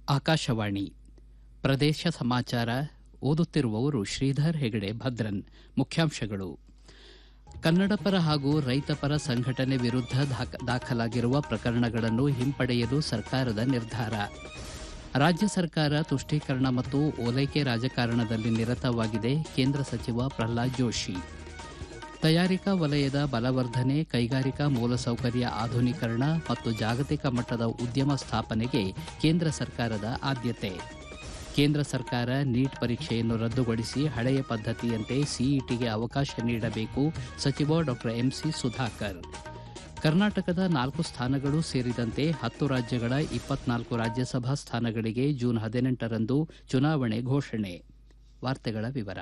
ಆಕಾಶವಾಣಿ ಪ್ರದೇಶ ಸಮಾಚಾರ ಓದುತ್ತಿರುವವರು ಶ್ರೀಧರ್ ಹೆಗಡೆ ಭದ್ರನ್ ಮುಖ್ಯಾಂಶಗಳು ಕನ್ನಡಪರ ಹಾಗೂ ರೈತಪರ ಸಂಘಟನೆ ವಿರುದ್ಧ ದಾಖ- ದಾಖಲಾಗಿರುವ ಪ್ರಕರಣಗಳನ್ನು ಹಿಂಪಡೆಯಲು ಸರ್ಕಾರದ ನಿರ್ಧಾರ ರಾಜ್ಯ ಸರ್ಕಾರ ತುಷ್ಟೀಕರಣ ಮತ್ತು ಓಲೈಕೆ ರಾಜಕಾರಣದಲ್ಲಿ ನಿರತವಾಗಿದೆ ಕೇಂದ್ರ ಸಚಿವ ಪ್ರಹ್ಲಾದ್ ಜೋಶಿ ತಯಾರಿಕಾ ವಲಯದ ಬಲವರ್ಧನೆ ಕೈಗಾರಿಕಾ ಮೂಲಸೌಕರ್ಯ ಆಧುನೀಕರಣ ಮತ್ತು ಜಾಗತಿಕ ಮಟ್ಟದ ಉದ್ಯಮ ಸ್ಥಾಪನೆಗೆ ಕೇಂದ್ರ ಸರ್ಕಾರದ ಆದ್ಯತೆ ಕೇಂದ್ರ ಸರ್ಕಾರ ನೀಟ್ ಪರೀಕ್ಷೆಯನ್ನು ರದ್ದುಗೊಳಿಸಿ ಹಳೆಯ ಪದ್ಧತಿಯಂತೆ ಸಿಇಟಿಗೆ ಅವಕಾಶ ನೀಡಬೇಕು ಸಚಿವ ಡಾಕ್ಟರ್ ಎಂಸಿ ಸುಧಾಕರ್ ಕರ್ನಾಟಕದ ನಾಲ್ಕು ಸ್ಥಾನಗಳು ಸೇರಿದಂತೆ ಹತ್ತು ರಾಜ್ಯಗಳ ಇಪ್ಪತ್ನಾಲ್ಕು ರಾಜ್ಯಸಭಾ ಸ್ಥಾನಗಳಿಗೆ ಜೂನ್ ಹದಿನೆಂಟರಂದು ಚುನಾವಣೆ ಘೋಷಣೆ ವಾರ್ತೆಗಳ ವಿವರ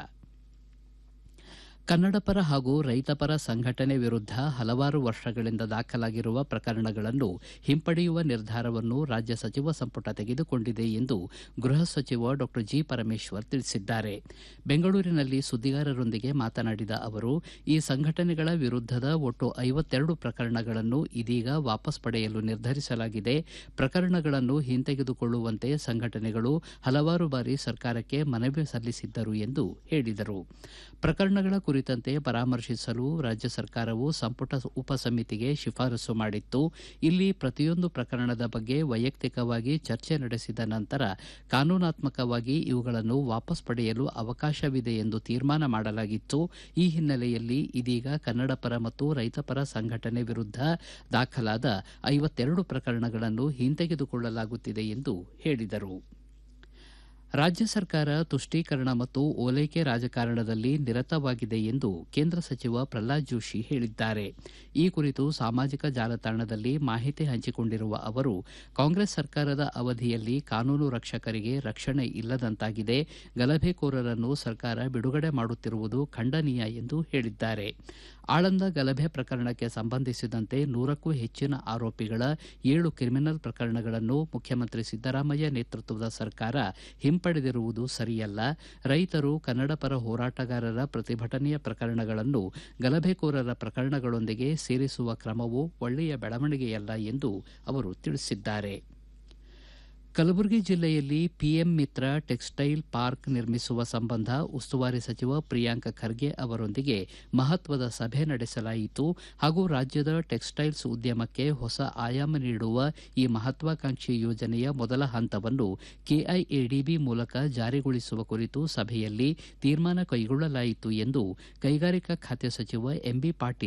ಕನ್ನಡಪರ ಹಾಗೂ ರೈತಪರ ಸಂಘಟನೆ ವಿರುದ್ಧ ಹಲವಾರು ವರ್ಷಗಳಿಂದ ದಾಖಲಾಗಿರುವ ಪ್ರಕರಣಗಳನ್ನು ಹಿಂಪಡೆಯುವ ನಿರ್ಧಾರವನ್ನು ರಾಜ್ಯ ಸಚಿವ ಸಂಪುಟ ತೆಗೆದುಕೊಂಡಿದೆ ಎಂದು ಗೃಹ ಸಚಿವ ಡಾಕ್ಟರ್ ಜಿ ಪರಮೇಶ್ವರ್ ತಿಳಿಸಿದ್ದಾರೆ ಬೆಂಗಳೂರಿನಲ್ಲಿ ಸುದ್ದಿಗಾರರೊಂದಿಗೆ ಮಾತನಾಡಿದ ಅವರು ಈ ಸಂಘಟನೆಗಳ ವಿರುದ್ಧದ ಒಟ್ಟು ಐವತ್ತೆರಡು ಪ್ರಕರಣಗಳನ್ನು ಇದೀಗ ವಾಪಸ್ ಪಡೆಯಲು ನಿರ್ಧರಿಸಲಾಗಿದೆ ಪ್ರಕರಣಗಳನ್ನು ಹಿಂತೆಗೆದುಕೊಳ್ಳುವಂತೆ ಸಂಘಟನೆಗಳು ಹಲವಾರು ಬಾರಿ ಸರ್ಕಾರಕ್ಕೆ ಮನವಿ ಸಲ್ಲಿಸಿದ್ದರು ಎಂದು ಹೇಳಿದರು ಪ್ರಕರಣಗಳ ಕುರಿತಂತೆ ಪರಾಮರ್ಶಿಸಲು ರಾಜ್ಯ ಸರ್ಕಾರವು ಸಂಪುಟ ಉಪಸಮಿತಿಗೆ ಶಿಫಾರಸು ಮಾಡಿತ್ತು ಇಲ್ಲಿ ಪ್ರತಿಯೊಂದು ಪ್ರಕರಣದ ಬಗ್ಗೆ ವೈಯಕ್ತಿಕವಾಗಿ ಚರ್ಚೆ ನಡೆಸಿದ ನಂತರ ಕಾನೂನಾತ್ಮಕವಾಗಿ ಇವುಗಳನ್ನು ವಾಪಸ್ ಪಡೆಯಲು ಅವಕಾಶವಿದೆ ಎಂದು ತೀರ್ಮಾನ ಮಾಡಲಾಗಿತ್ತು ಈ ಹಿನ್ನೆಲೆಯಲ್ಲಿ ಇದೀಗ ಕನ್ನಡಪರ ಮತ್ತು ರೈತಪರ ಸಂಘಟನೆ ವಿರುದ್ಧ ದಾಖಲಾದ ಐವತ್ತೆರಡು ಪ್ರಕರಣಗಳನ್ನು ಹಿಂತೆಗೆದುಕೊಳ್ಳಲಾಗುತ್ತಿದೆ ಎಂದು ಹೇಳಿದರು ರಾಜ್ಯ ಸರ್ಕಾರ ತುಷ್ಟೀಕರಣ ಮತ್ತು ಓಲೈಕೆ ರಾಜಕಾರಣದಲ್ಲಿ ನಿರತವಾಗಿದೆ ಎಂದು ಕೇಂದ್ರ ಸಚಿವ ಪ್ರಹ್ಲಾದ್ ಜೋಶಿ ಹೇಳಿದ್ದಾರೆ ಈ ಕುರಿತು ಸಾಮಾಜಿಕ ಜಾಲತಾಣದಲ್ಲಿ ಮಾಹಿತಿ ಹಂಚಿಕೊಂಡಿರುವ ಅವರು ಕಾಂಗ್ರೆಸ್ ಸರ್ಕಾರದ ಅವಧಿಯಲ್ಲಿ ಕಾನೂನು ರಕ್ಷಕರಿಗೆ ರಕ್ಷಣೆ ಇಲ್ಲದಂತಾಗಿದೆ ಗಲಭೆಕೋರರನ್ನು ಸರ್ಕಾರ ಬಿಡುಗಡೆ ಮಾಡುತ್ತಿರುವುದು ಖಂಡನೀಯ ಎಂದು ಹೇಳಿದ್ದಾರೆ ಆಳಂದ ಗಲಭೆ ಪ್ರಕರಣಕ್ಕೆ ಸಂಬಂಧಿಸಿದಂತೆ ನೂರಕ್ಕೂ ಹೆಚ್ಚಿನ ಆರೋಪಿಗಳ ಏಳು ಕ್ರಿಮಿನಲ್ ಪ್ರಕರಣಗಳನ್ನು ಮುಖ್ಯಮಂತ್ರಿ ಸಿದ್ದರಾಮಯ್ಯ ನೇತೃತ್ವದ ಸರ್ಕಾರ ಹಿಂಪಡೆದಿರುವುದು ಸರಿಯಲ್ಲ ರೈತರು ಕನ್ನಡಪರ ಹೋರಾಟಗಾರರ ಪ್ರತಿಭಟನೆಯ ಪ್ರಕರಣಗಳನ್ನು ಗಲಭೆಕೋರರ ಪ್ರಕರಣಗಳೊಂದಿಗೆ ಸೇರಿಸುವ ಕ್ರಮವು ಒಳ್ಳೆಯ ಬೆಳವಣಿಗೆಯಲ್ಲ ಎಂದು ಅವರು ತಿಳಿಸಿದ್ದಾರೆ ಕಲಬುರಗಿ ಜಿಲ್ಲೆಯಲ್ಲಿ ಪಿಎಂ ಮಿತ್ರ ಟೆಕ್ಸ್ಟೈಲ್ ಪಾರ್ಕ್ ನಿರ್ಮಿಸುವ ಸಂಬಂಧ ಉಸ್ತುವಾರಿ ಸಚಿವ ಪ್ರಿಯಾಂಕ್ ಖರ್ಗೆ ಅವರೊಂದಿಗೆ ಮಹತ್ವದ ಸಭೆ ನಡೆಸಲಾಯಿತು ಹಾಗೂ ರಾಜ್ಯದ ಟೆಕ್ಸ್ಟೈಲ್ಸ್ ಉದ್ಯಮಕ್ಕೆ ಹೊಸ ಆಯಾಮ ನೀಡುವ ಈ ಮಹತ್ವಾಕಾಂಕ್ಷಿ ಯೋಜನೆಯ ಮೊದಲ ಹಂತವನ್ನು ಕೆಐಎಡಿಬಿ ಮೂಲಕ ಜಾರಿಗೊಳಿಸುವ ಕುರಿತು ಸಭೆಯಲ್ಲಿ ತೀರ್ಮಾನ ಕೈಗೊಳ್ಳಲಾಯಿತು ಎಂದು ಕೈಗಾರಿಕಾ ಖಾತೆ ಸಚಿವ ಎಂಬಿ ಪಾಟೀಲ್